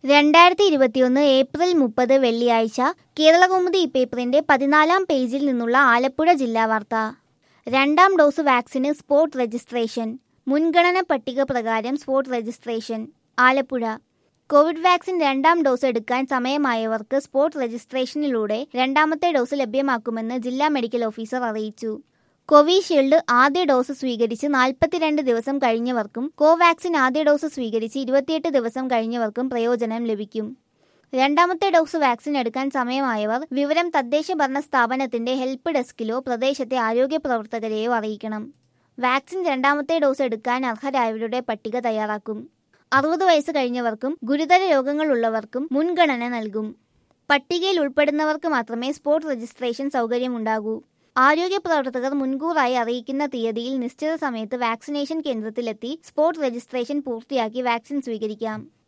രണ്ടായിരത്തി ഇരുപത്തിയൊന്ന് ഏപ്രിൽ മുപ്പത് വെള്ളിയാഴ്ച കേരളകൗമുദി പേപ്പറിന്റെ പതിനാലാം പേജിൽ നിന്നുള്ള ആലപ്പുഴ ജില്ലാ വാർത്ത രണ്ടാം ഡോസ് വാക്സിന് സ്പോട്ട് രജിസ്ട്രേഷൻ മുൻഗണന പട്ടിക പ്രകാരം spot registration Alappuzha covid vaccine രണ്ടാം ഡോസ് എടുക്കാൻ സമയമായവർക്ക് സ്പോട്ട് രജിസ്ട്രേഷനിലൂടെ രണ്ടാമത്തെ ഡോസ് ലഭ്യമാക്കുമെന്ന് ജില്ലാ മെഡിക്കൽ ഓഫീസർ അറിയിച്ചു കോവിഷീൽഡ് ആദ്യ ഡോസ് സ്വീകരിച്ച് നാൽപ്പത്തിരണ്ട് ദിവസം കഴിഞ്ഞവർക്കും കോവാക്സിൻ ആദ്യ ഡോസ് സ്വീകരിച്ച് ഇരുപത്തിയെട്ട് ദിവസം കഴിഞ്ഞവർക്കും പ്രയോജനം ലഭിക്കും രണ്ടാമത്തെ ഡോസ് വാക്സിൻ എടുക്കാൻ സമയമായവർ വിവരം തദ്ദേശ ഭരണ സ്ഥാപനത്തിന്റെ ഹെൽപ്പ് ഡെസ്കിലോ പ്രദേശത്തെ ആരോഗ്യ പ്രവർത്തകരെയോ അറിയിക്കണം വാക്സിൻ രണ്ടാമത്തെ ഡോസ് എടുക്കാൻ അർഹരായവരുടെ പട്ടിക തയ്യാറാക്കും അറുപത് വയസ്സ് കഴിഞ്ഞവർക്കും ഗുരുതര രോഗങ്ങളുള്ളവർക്കും മുൻഗണന നൽകും പട്ടികയിൽ ഉൾപ്പെടുന്നവർക്ക് മാത്രമേ സ്പോട്ട് രജിസ്ട്രേഷൻ സൗകര്യമുണ്ടാകൂ ആരോഗ്യ പ്രവർത്തകർ മുൻകൂറായി അറിയിക്കുന്ന തീയതിയിൽ നിശ്ചിത സമയത്ത് വാക്സിനേഷൻ കേന്ദ്രത്തിലെത്തി സ്പോട്ട് രജിസ്ട്രേഷൻ പൂർത്തിയാക്കി വാക്സിൻ സ്വീകരിക്കാം